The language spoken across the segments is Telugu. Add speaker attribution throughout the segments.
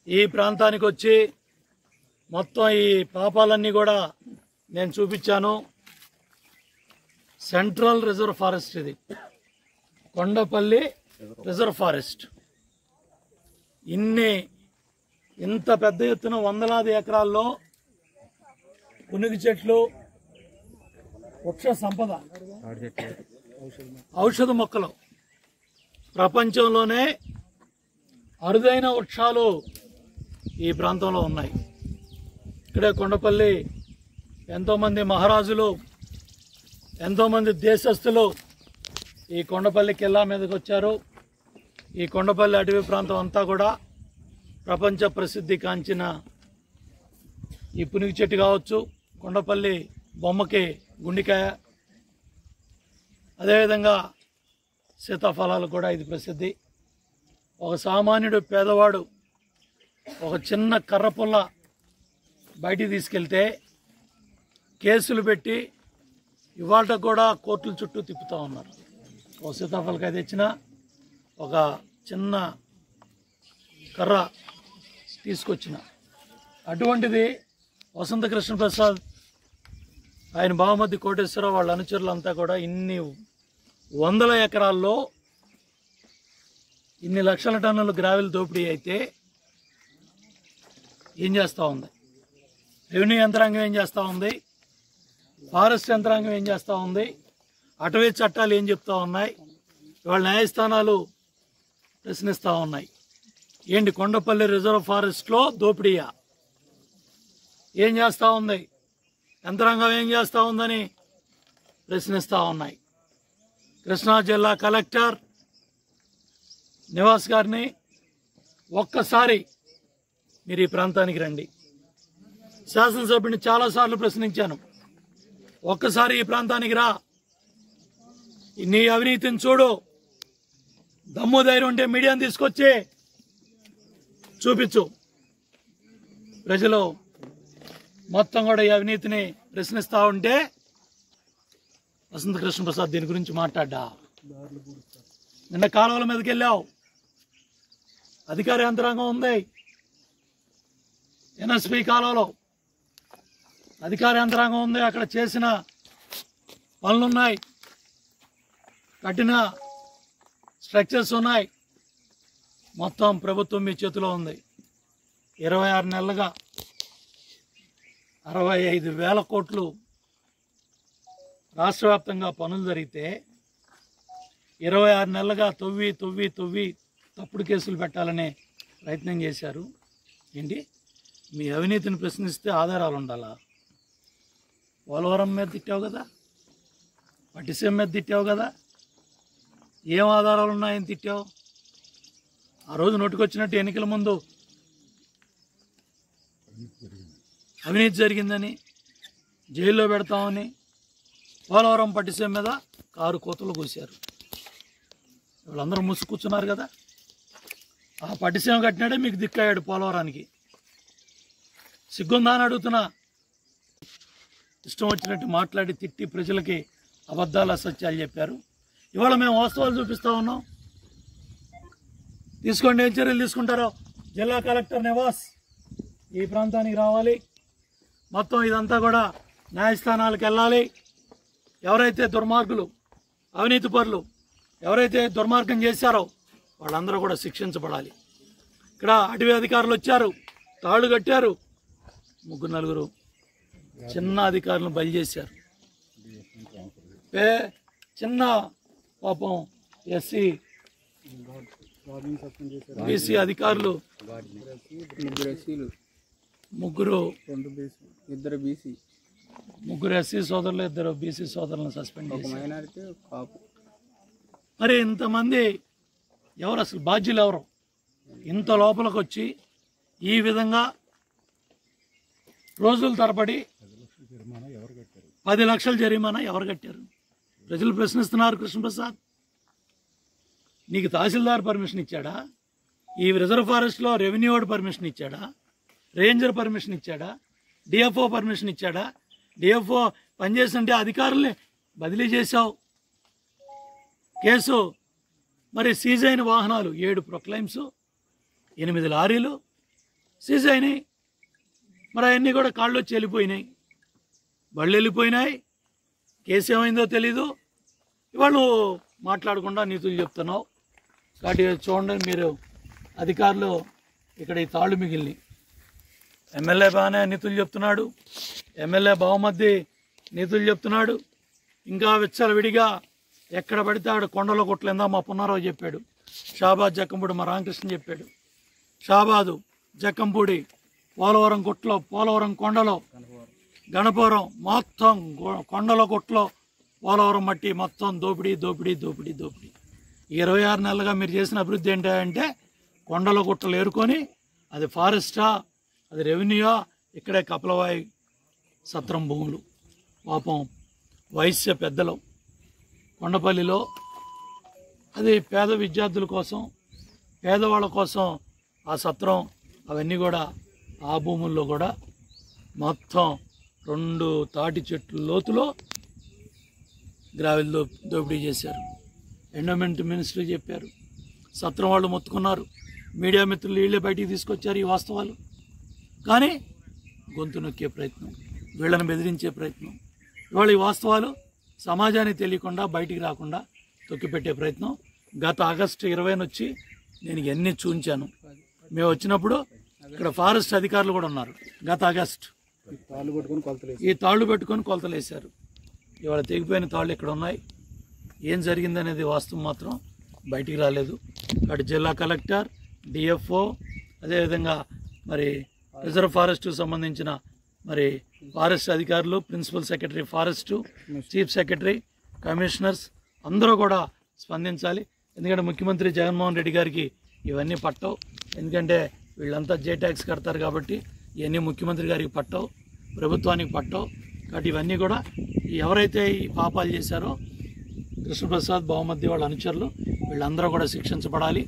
Speaker 1: ఈ ప్రాంతానికి వచ్చి మొత్తం ఈ పాపాలన్నీ కూడా నేను చూపించాను సెంట్రల్ రిజర్వ్ ఫారెస్ట్ ఇది కొండపల్లి రిజర్వ్ ఫారెస్ట్ ఇన్ని ఇంత పెద్ద ఎత్తున వందలాది ఎకరాల్లో పునుగు చెట్లు వృక్ష సంపద ఔషధ మొక్కలు ప్రపంచంలోనే అరుదైన వృక్షాలు ఈ ప్రాంతంలో ఉన్నాయి ఇక్కడే కొండపల్లి ఎంతోమంది మహారాజులు ఎంతోమంది దేశస్థులు ఈ కొండపల్లి కిల్లా మీదకి వచ్చారు ఈ కొండపల్లి అటవీ ప్రాంతం అంతా కూడా ప్రపంచ ప్రసిద్ధి కాంచిన ఈ పునిగి చెట్టు కావచ్చు కొండపల్లి బొమ్మకి గుండికాయ అదేవిధంగా సీతాఫలాలు కూడా ఇది ప్రసిద్ధి ఒక సామాన్యుడు పేదవాడు ఒక చిన్న కర్ర పుల్ల బయటికి తీసుకెళ్తే కేసులు పెట్టి ఇవాళ కూడా కోర్టుల చుట్టూ తిప్పుతూ ఉన్నారు ఒక సీతాఫలకాయ తెచ్చిన ఒక చిన్న కర్ర తీసుకొచ్చిన అటువంటిది వసంత కృష్ణ ప్రసాద్ ఆయన బావమతి కోటేశ్వరరావు వాళ్ళ అనుచరులంతా కూడా ఇన్ని వందల ఎకరాల్లో ఇన్ని లక్షల టన్నులు గ్రావెల్ దోపిడీ అయితే ఏం చేస్తూ ఉంది రెవెన్యూ యంత్రాంగం ఏం చేస్తూ ఉంది ఫారెస్ట్ యంత్రాంగం ఏం చేస్తూ ఉంది అటవీ చట్టాలు ఏం చెప్తా ఉన్నాయి ఇవాళ న్యాయస్థానాలు ప్రశ్నిస్తూ ఉన్నాయి ఏంటి కొండపల్లి రిజర్వ్ ఫారెస్ట్లో దోపిడీయా ఏం చేస్తూ ఉంది యంత్రాంగం ఏం చేస్తూ ఉందని ప్రశ్నిస్తూ ఉన్నాయి కృష్ణా జిల్లా కలెక్టర్ నివాస్ గారిని ఒక్కసారి మీరు ఈ ప్రాంతానికి రండి శాసనసభ్యుని చాలాసార్లు ప్రశ్నించాను ఒక్కసారి ఈ ప్రాంతానికి రా నీ అవినీతిని చూడు దమ్ము ధైర్యం ఉంటే మీడియాని తీసుకొచ్చి చూపించు ప్రజలు మొత్తం కూడా ఈ అవినీతిని ప్రశ్నిస్తా ఉంటే వసంత కృష్ణ ప్రసాద్ దీని గురించి మాట్లాడ్డా నిన్న కాలువల మీదకి వెళ్ళావు అధికార యంత్రాంగం ఉంది ఎన్ఎస్పి కాలువలో అధికార యంత్రాంగం ఉంది అక్కడ చేసిన పనులున్నాయి కట్టిన స్ట్రక్చర్స్ ఉన్నాయి మొత్తం ప్రభుత్వం మీ చేతిలో ఉంది ఇరవై ఆరు నెలలుగా అరవై ఐదు వేల కోట్లు రాష్ట్ర వ్యాప్తంగా పనులు జరిగితే ఇరవై ఆరు నెలలుగా తొవ్వి తొవ్వి తొవ్వి తప్పుడు కేసులు పెట్టాలనే ప్రయత్నం చేశారు ఏంటి మీ అవినీతిని ప్రశ్నిస్తే ఆధారాలు ఉండాలా పోలవరం మీద తిట్టావు కదా పట్టిసీమ మీద తిట్టావు కదా ఏం ఆధారాలు ఉన్నాయని తిట్టావు ఆ రోజు నోటికొచ్చినట్టు ఎన్నికల ముందు అవినీతి జరిగిందని జైల్లో పెడతామని పోలవరం పట్టిసీమ మీద కారు కోతలు కూశారు వీళ్ళందరూ ముసు కూర్చున్నారు కదా ఆ పట్టిసీమ కట్టినాడే మీకు దిక్కయ్యాడు పోలవరానికి సిగ్గుందా అని అడుగుతున్నా ఇష్టం వచ్చినట్టు మాట్లాడి తిట్టి ప్రజలకి అబద్ధాలు అసత్యాలు చెప్పారు ఇవాళ మేము వాస్తవాలు చూపిస్తా ఉన్నాం తీసుకోండి ఏం చర్యలు తీసుకుంటారో జిల్లా కలెక్టర్ నివాస్ ఈ ప్రాంతానికి రావాలి మొత్తం ఇదంతా కూడా న్యాయస్థానాలకు వెళ్ళాలి ఎవరైతే దుర్మార్గులు అవినీతి పరులు ఎవరైతే దుర్మార్గం చేశారో వాళ్ళందరూ కూడా శిక్షించబడాలి ఇక్కడ అటవీ అధికారులు వచ్చారు తాళ్ళు కట్టారు ముగ్గురు నలుగురు చిన్న అధికారులను బలి చేశారు పే చిన్న పాపం ఎస్సీ బీసీ అధికారులు
Speaker 2: ముగ్గురు ఎస్సీలు
Speaker 1: ముగ్గురు
Speaker 2: రెండు బీసీ ఇద్దరు బీసీ
Speaker 1: ముగ్గురు ఎస్సీ సోదరులు ఇద్దరు బీసీ సోదరులను సస్పెండ్
Speaker 2: ఒక
Speaker 1: చేశారు
Speaker 2: మైనారిటీ ఒక కాపు
Speaker 1: మరి ఇంతమంది ఎవరు అసలు బాధ్యులు ఎవరు ఇంత లోపలికి వచ్చి ఈ విధంగా రోజుల తరబడి పది లక్షల జరిమానా ఎవరు కట్టారు ప్రజలు ప్రశ్నిస్తున్నారు కృష్ణప్రసాద్ నీకు తహసీల్దార్ పర్మిషన్ ఇచ్చాడా ఈ రిజర్వ్ ఫారెస్ట్లో రెవెన్యూ వాడు పర్మిషన్ ఇచ్చాడా రేంజర్ పర్మిషన్ ఇచ్చాడా డిఎఫ్ఓ పర్మిషన్ ఇచ్చాడా డిఎఫ్ఓ పనిచేస్తుంటే అధికారుల్ని బదిలీ చేశావు కేసు మరి సీజ్ అయిన వాహనాలు ఏడు ప్రొక్లైమ్స్ ఎనిమిది లారీలు సీజ్ అయినాయి మరి అవన్నీ కూడా కాళ్ళు వచ్చి వెళ్ళిపోయినాయి బళ్ళు వెళ్ళిపోయినాయి కేసు ఏమైందో తెలీదు ఇవాళ మాట్లాడకుండా నీతులు చెప్తున్నావు కాబట్టి చూడండి మీరు అధికారులు ఇక్కడ ఈ తాళ్ళు మిగిలినాయి ఎమ్మెల్యే బాగానే నీతులు చెప్తున్నాడు ఎమ్మెల్యే బహుమతి నీతులు చెప్తున్నాడు ఇంకా విచ్చలవిడిగా ఎక్కడ పడితే ఆడ కొండలో కొట్లేందా మా పున్నారావు చెప్పాడు షాబాద్ జక్కంపూడి మా రామకృష్ణ చెప్పాడు షాబాదు జక్కంపూడి పోలవరం కొట్లో పోలవరం కొండలో గణపురం మొత్తం గొ- కొండల కొట్లో పోలవరం మట్టి మొత్తం దోపిడీ దోపిడీ దోపిడీ దోపిడీ ఈ ఇరవై ఆరు నెలలుగా మీరు చేసిన అభివృద్ధి ఏంటంటే కొండల గుట్టలు ఏరుకొని అది ఫారెస్టా అది రెవెన్యూయా ఇక్కడే కపలవాయి సత్రం భూములు పాపం వైశ్య పెద్దలు కొండపల్లిలో అది పేద విద్యార్థుల కోసం పేదవాళ్ళ కోసం ఆ సత్రం అవన్నీ కూడా ఆ భూముల్లో కూడా మొత్తం రెండు తాటి చెట్లు లోతులో గ్రావెల్ దో దోపిడీ చేశారు ఎండోమెంట్ మినిస్టర్ చెప్పారు సత్రం వాళ్ళు మొత్తుకున్నారు మీడియా మిత్రులు వీళ్ళే బయటికి తీసుకొచ్చారు ఈ వాస్తవాలు కానీ గొంతు నొక్కే ప్రయత్నం వీళ్ళని బెదిరించే ప్రయత్నం ఇవాళ ఈ వాస్తవాలు సమాజానికి తెలియకుండా బయటికి రాకుండా తొక్కిపెట్టే ప్రయత్నం గత ఆగస్టు ఇరవైన వచ్చి నేను ఎన్ని చూంచాను మేము వచ్చినప్పుడు ఇక్కడ ఫారెస్ట్ అధికారులు కూడా ఉన్నారు గత ఆగస్ట్
Speaker 2: తాళ్ళు పట్టుకొని కొలతలేదు
Speaker 1: ఈ తాళ్ళు పెట్టుకొని కొలతలు వేశారు ఇవాళ తెగిపోయిన తాళ్ళు ఇక్కడ ఉన్నాయి ఏం జరిగిందనేది వాస్తవం మాత్రం బయటికి రాలేదు అటు జిల్లా కలెక్టర్ డిఎఫ్ఓ అదేవిధంగా మరి రిజర్వ్ ఫారెస్ట్ సంబంధించిన మరి ఫారెస్ట్ అధికారులు principal secretary forest chief secretary commissioners అందరూ కూడా స్పందించాలి ఎందుకంటే ముఖ్యమంత్రి జగన్మోహన్ రెడ్డి గారికి ఇవన్నీ పట్టవు ఎందుకంటే వీళ్ళంతా జే ట్యాక్స్ కడతారు కాబట్టి ఇవన్నీ ముఖ్యమంత్రి గారికి పట్టవు ప్రభుత్వానికి పట్టవు కాబట్టి ఇవన్నీ కూడా ఎవరైతే ఈ పాపాలు చేశారో కృష్ణప్రసాద్ బహుమతి వాళ్ళ అనుచరులు వీళ్ళందరూ కూడా శిక్షించబడాలి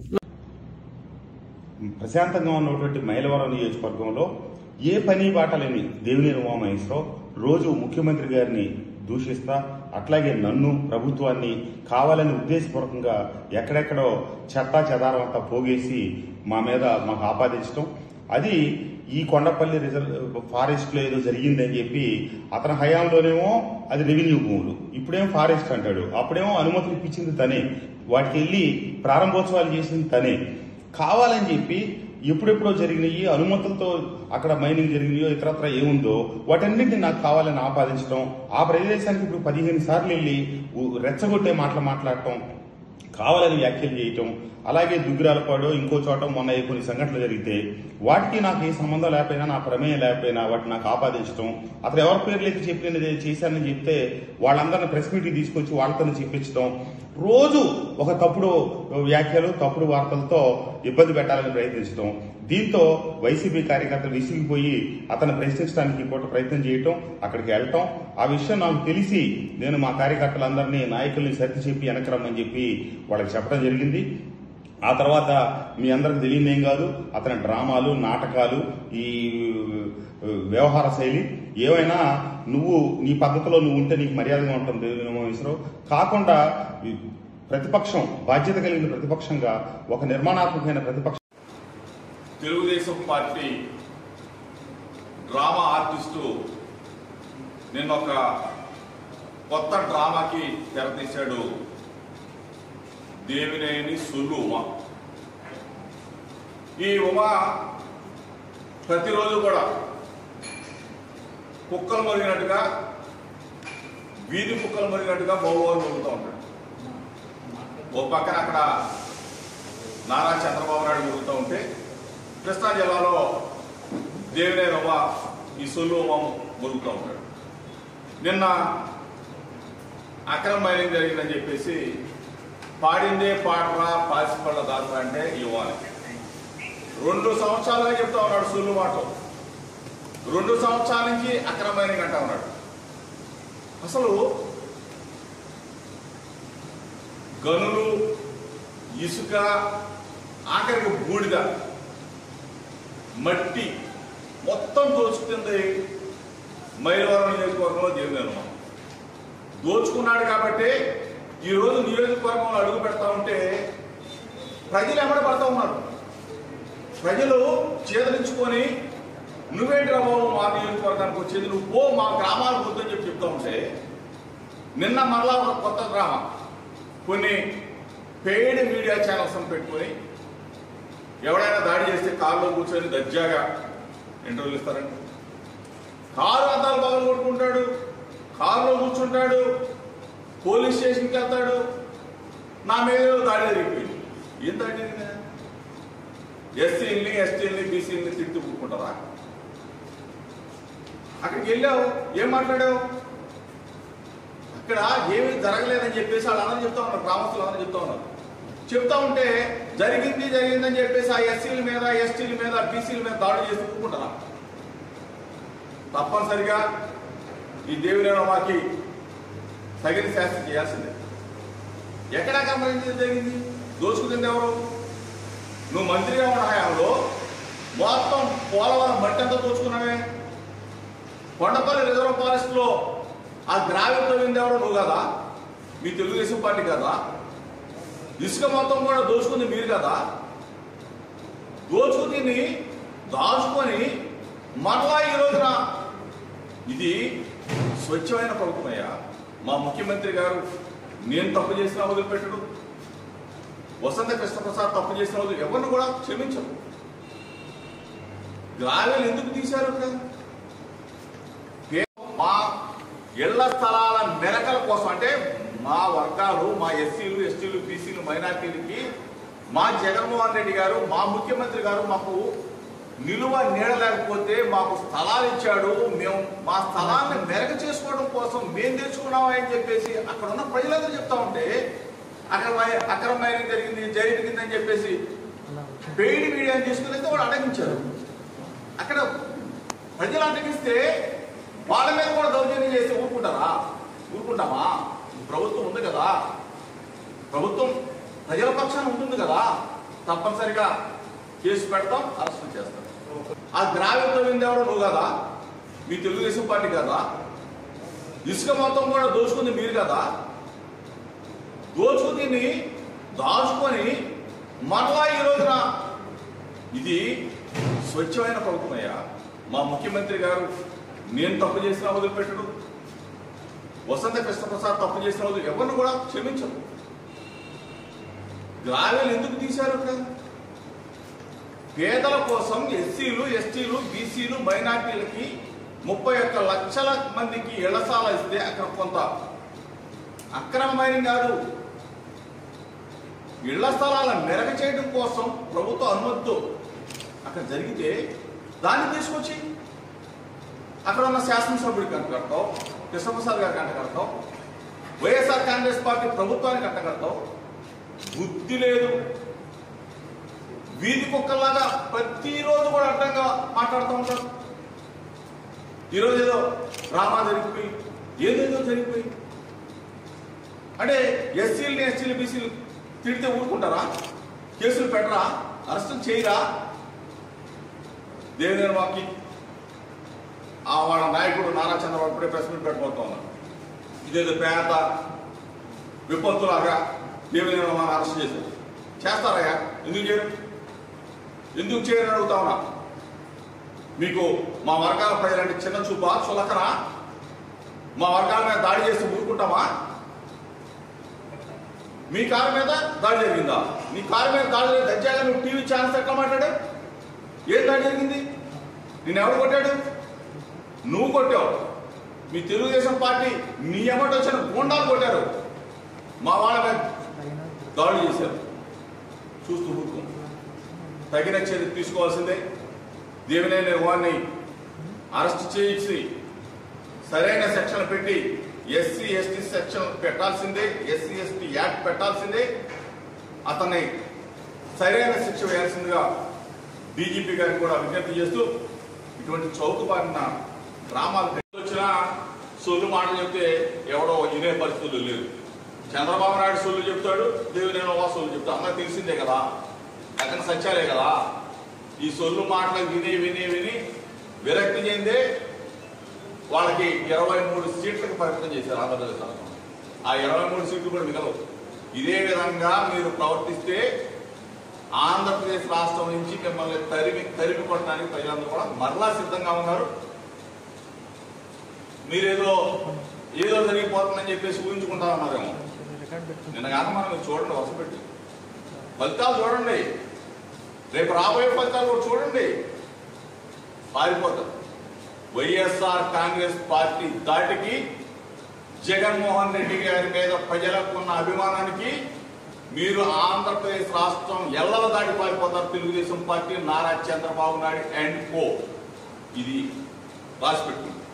Speaker 3: ప్రశాంతంగా ఉన్నటువంటి మైలవరం నియోజకవర్గంలో ఏ పని బాటలేని దేవినేని ఉమామహేశ్వరరావు రోజు ముఖ్యమంత్రి గారిని దూషిస్తా అట్లాగే నన్ను ప్రభుత్వాన్ని కావాలని ఉద్దేశపూర్వకంగా ఎక్కడెక్కడో చెత్తా చెదారం అంతా పోగేసి మా మీద మాకు ఆపాదించడం అది ఈ కొండపల్లి రిజర్వ్ ఫారెస్ట్ లో ఏదో జరిగిందని చెప్పి అతని హయాంలోనేమో అది రెవెన్యూ భూములు ఇప్పుడేమో ఫారెస్ట్ అంటాడు అప్పుడేమో అనుమతులు ఇప్పించింది తనే వాటికి వెళ్ళి ప్రారంభోత్సవాలు చేసింది తనే కావాలని చెప్పి ఎప్పుడెప్పుడో జరిగినాయి అనుమతులతో అక్కడ మైనింగ్ జరిగినాయో ఇతరత్ర ఏముందో వాటన్నింటిని నాకు కావాలని ఆపాదించడం ఆ ప్రదేశానికి ఇప్పుడు పదిహేను సార్లు వెళ్ళి ఉ- రెచ్చగొట్టే మాటలు మాట్లాడటం కావాలని వ్యాఖ్యలు చేయటం అలాగే దుగ్గిరాలపాడు ఇంకో చోట మొన్న ఈ కొన్ని సంఘటనలు జరిగితే వాటికి నాకు ఏ సంబంధం లేకపోయినా నా ప్రమేయం లేకపోయినా వాటిని నాకు ఆపాదించడం అతను ఎవరి పేర్లు ఎత్తి చెప్పి నేను ఇది చేశానని చెప్తే వాళ్ళందరిని ప్రెస్ మీట్కి తీసుకొచ్చి వాళ్ళతో చెప్పించడం రోజు ఒక తప్పుడు వ్యాఖ్యలు తప్పుడు వార్తలతో ఇబ్బంది పెట్టాలని ప్రయత్నించడం దీంతో వైసీపీ కార్యకర్తలు విసిగిపోయి అతను ప్రశ్నించడానికి పూట ప్రయత్నం చేయటం అక్కడికి వెళ్ళటం ఆ విషయం నాకు తెలిసి నేను మా కార్యకర్తలందరినీ నాయకుల్ని సర్ది చెప్పి వెనక్కి రమ్మని చెప్పి వాళ్ళకి చెప్పడం జరిగింది ఆ తర్వాత మీ అందరికి తెలియదు ఏం కాదు అతని డ్రామాలు నాటకాలు ఈ ఆ, వ్యవహార శైలి ఏమైనా నువ్వు నీ పద్ధతిలో నువ్వు ఉంటే నీకు మర్యాదగా ఉంటుంది విశ్వరావు కాకుండా ఈ ప్రతిపక్షం బాధ్యత కలిగిన ప్రతిపక్షంగా ఒక నిర్మాణాత్మకమైన ప్రతిపక్షం
Speaker 4: తెలుగుదేశం పార్టీ డ్రామా ఆర్టిస్టు నిన్న ఒక కొత్త డ్రామాకి తెరతీశాడు దేవినేని సుల్లు ఉమ ఈ ఉమ ప్రతిరోజు కూడా కుక్కలు మరిగినట్టుగా వీధి కుక్కలు మరిగినట్టుగా బహువారు మరుగుతూ ఉంటాడు ఓ పక్కన అక్కడ నారా చంద్రబాబు నాయుడు జరుగుతూ ఉంటే కృష్ణా జిల్లాలో దేవినేని ఉమ ఈ సొల్లు ఉమ మురుగుతూ ఉంటాడు నిన్న అక్రమ మైనింగ్ జరిగిందని చెప్పేసి పాడిందే పాడరా పాసిపళ్ళ దాకా అంటే ఇవ్వాలి రెండు సంవత్సరాలుగా చెప్తా ఉన్నాడు సొల్లు మాట రెండు సంవత్సరాల నుంచి అక్రమ మైనింగ్ అంటా ఉన్నాడు అసలు గనులు ఇసుక ఆఖరికి బూడిద మట్టి మొత్తం దోచుకుంది మైలవరం నియోజకవర్గంలో దేవుని దోచుకున్నాడు కాబట్టి ఈరోజు నియోజకవర్గంలో అడుగు పెడతా ఉంటే ప్రజలు ఎమ్మడి పడతా ఉన్నారు ప్రజలు చేదరించుకొని నువ్వేంటి బాబు మా నియోజకవర్గానికి వచ్చేది నువ్వు పో మా గ్రామాలకు వద్దని చెప్పి చెప్తా ఉంటే నిన్న మరలా ఒక కొత్త గ్రామం కొన్ని పెయిడ్ మీడియా ఛానల్స్ పెట్టుకొని ఎవడైనా దాడి చేస్తే కారులో కూర్చొని దర్జాగా ఇంటర్వ్యూలు ఇస్తారండి కారు అద్దాలు పగలు కొట్టుకుంటాడు కారులో కూర్చుంటాడు పోలీస్ స్టేషన్కి వెళ్తాడు నా మీద ఏదో దాడి జరిగిపోయింది ఏం దాడి జరిగిందా ఎస్సీల్ని ఎస్టీల్ని బీసీల్ని తిట్టి ఊరుకుంటారా అక్కడికి వెళ్ళావు ఏం మాట్లాడావు అక్కడ ఏమీ జరగలేదని చెప్పేసి వాళ్ళు అందరూ చెప్తా ఉన్నారు గ్రామస్తులు అందరూ చెప్తా ఉన్నారు చెప్తా ఉంటే జరిగింది జరిగిందని చెప్పేసి ఆ ఎస్సీల మీద ఎస్టీల మీద బీసీల మీద దాడులు చేసి ఊరుకుంటారా తప్పనిసరిగా ఈ దేవుని మాకి తగిన శాస్త్రం చేయాల్సిందే ఎక్కడా గమనించడం జరిగింది దోచుకుంది ఎవరు నువ్వు మంత్రిగా ఉన్న హయాంలో మొత్తం పోలవరం మట్టి అంతా దోచుకున్నావే కొండపల్లి రిజర్వ్ ఫారెస్ట్ లో ఆ గ్రావెల్ తవ్వింది ఎవరు నువ్వు కదా మీ తెలుగుదేశం పార్టీ కదా ఇసుక మొత్తం కూడా దోచుకుంది మీరు కదా దోచుకుని దాచుకొని మరలా ఈ రోజున ఇది స్వచ్ఛమైన ప్రభుత్వమయ్యా మా ముఖ్యమంత్రి గారు నేను తప్పు చేసిన వదిలిపెట్టడు వసంత కృష్ణప్రసాద్ తప్పు చేసిన వదిలి ఎవరిని కూడా క్షమించరు గ్రావెల్ ఎందుకు తీశారు అక్కడ కేవలం మా ఇళ్ల స్థలాల మెరకల కోసం అంటే మా వర్గాలు మా ఎస్సీలు ఎస్టీలు బీసీలు మైనార్టీలకి మా జగన్మోహన్ రెడ్డి గారు మా ముఖ్యమంత్రి గారు మాకు నిలువ నీడ లేకపోతే మాకు స్థలాలు ఇచ్చాడు మేము మా స్థలాన్ని మెరక చేసుకోవడం కోసం మేము తెచ్చుకున్నామా అని చెప్పేసి అక్కడ ఉన్న ప్రజలందరూ చెప్తా ఉంటే అక్కడ మై- అక్రమ మైనింగ్ జరిగింది జరిగిందని చెప్పేసి పెయిడ్ మీడియాని తీసుకుని అయితే వాడు అడగించారు అక్కడ ప్రజలు అడ్డగిస్తే వాళ్ళ మీద కూడా దౌర్జన్యం చేసి ఊరుకుంటారా ఊరుకుంటామా ప్రభుత్వం ఉంది కదా ప్రభుత్వం ప్రజల పక్షాన ఉంటుంది కదా తప్పనిసరిగా కేసు పెడతాం అరెస్ట్ చేస్తాం ఆ గ్రావెల్ తవ్వింది ఎవరో నువ్వు కదా మీ తెలుగుదేశం పార్టీ కదా ఇసుక మొత్తం కూడా దోచుకుంది మీరు కదా దోచుకుని దాచుకొని మరలా ఈ రోజున ఇది స్వచ్ఛమైన ప్రభుత్వమయ్యా మా ముఖ్యమంత్రి గారు నేను తప్పు చేసిన వదిలిపెట్టడు వసంత కృష్ణప్రసాద్ తప్పు చేసిన వదిలి ఎవరిని కూడా క్షమించరు గ్రావెల్ ఎందుకు తీశారు అక్కడ పేదల కోసం ఎస్సీలు ఎస్టీలు బీసీలు మైనార్టీలకి ముప్పై ఒక్క లక్షల మందికి ఇళ్లసాల ఇస్తే అక్కడ కొంత అక్రమ మైనింగ్ కాదు ఇళ్ల స్థలాల మెరక చేయడం కోసం ప్రభుత్వ అనుమతితో అక్కడ జరిగితే దాన్ని తీసుకొచ్చి అక్కడ ఉన్న శాసనసభ్యుడికి కంట కడతావు కృష్ణప్రసాద్ గారికి కంట కడతావు వైఎస్ఆర్ కాంగ్రెస్ పార్టీ ప్రభుత్వానికి కంట కడతావు బుద్ధి లేదు వీధి కుక్కల్లాగా ప్రతిరోజు కూడా అడ్డంగా మాట్లాడుతూ ఉంటారు ఈరోజు ఏదో డ్రామా జరిగిపోయి ఏదేదో జరిగిపోయి అంటే ఎస్సీలని ఎస్టీలు బీసీలు తిడితే ఊరుకుంటారా కేసులు పెట్టరా అరెస్టులు చేయరా దేవేంద్ర మాకి ఆ వాళ్ళ నాయకుడు నారా చంద్రబాబు ఇప్పుడే ప్రెస్ మీట్ పెట్టబోతా ఉన్నారు ఇదేదో పేద విపత్తులాగా దేవేంద్ర మామ అరెస్ట్ చేశారు చేస్తారయ్యా ఎందుకు చేయరు ఎందుకు చేయరని అడుగుతా ఉన్నా మీకు మా వర్గాల ప్రజలంటే చిన్న చూపా చులకనా మా వర్గాల మీద దాడి చేసి ఊరుకుంటామా మీ కారు మీద దాడి జరిగిందా నీ కారు మీద దాడి జరిగి దర్జాగా నువ్వు టీవీ ఛానల్స్ ఎట్లా మాట్లాడావు ఏం దాడి జరిగింది నిన్ను ఎవడు కొట్టాడు నువ్వు కొట్టావు మీ తెలుగుదేశం పార్టీ నీ ఎమ్మటి వచ్చిన గూండాలు కొట్టారు మా వాళ్ళ మీద దాడి చేశారు చూస్తూ ఊరుకో తగిన చర్య తీసుకోవాల్సిందే దేవినేని వారిని అరెస్ట్ చేయించి సరైన సెక్షన్ పెట్టి ఎస్సీ ఎస్టీ సెక్షన్ పెట్టాల్సిందే ఎస్సీ ఎస్టీ యాక్ట్ పెట్టాల్సిందే అతన్ని సరైన శిక్ష వేయాల్సిందిగా డీజీపీ గారికి కూడా విజ్ఞప్తి చేస్తూ ఇటువంటి చౌకబారిన గ్రామాలు వచ్చినా సొల్లు మాటలు చెప్తే ఎవడో వినే పరిస్థితులు లేవు చంద్రబాబు నాయుడు సొల్లు చెప్తాడు దేవినేని వా సొల్లు చెప్తాడు అందరికి తెలిసిందే కదా అక్కడ సత్యాలే కదా ఈ సొల్లు మాటలు విని విని విని విరక్తి చెందే వాళ్ళకి ఇరవై మూడు సీట్లకు పరిమితం చేశారు ఆంధ్రప్రదేశ్ రాష్ట్రంలో ఆ ఇరవై మూడు సీట్లు కూడా మిగలవు ఇదే విధంగా మీరు ప్రవర్తిస్తే ఆంధ్రప్రదేశ్ రాష్ట్రం నుంచి మిమ్మల్ని తరిమి తరిమి కొట్టడానికి ప్రజలందరూ కూడా మరలా సిద్ధంగా ఉన్నారు మీరేదో ఏదో జరిగిపోతుందని చెప్పేసి ఊహించుకుంటా ఉన్నారేమో నిన్న కాక మనం ఇది చూడండి వసపెట్టి ఫలితాలు చూడండి రేపు రాబోయే ఫలితాలు కూడా చూడండి పారిపోతారు వైఎస్ఆర్ కాంగ్రెస్ పార్టీ దాటికి జగన్మోహన్ రెడ్డి గారి మీద ప్రజలకు ఉన్న అభిమానానికి మీరు ఆంధ్రప్రదేశ్ రాష్ట్రం ఎల్లల దాటి పారిపోతారు Telugu Desam party Nara Chandrababu Naidu and co ఇది రాసి పెట్టుకుంది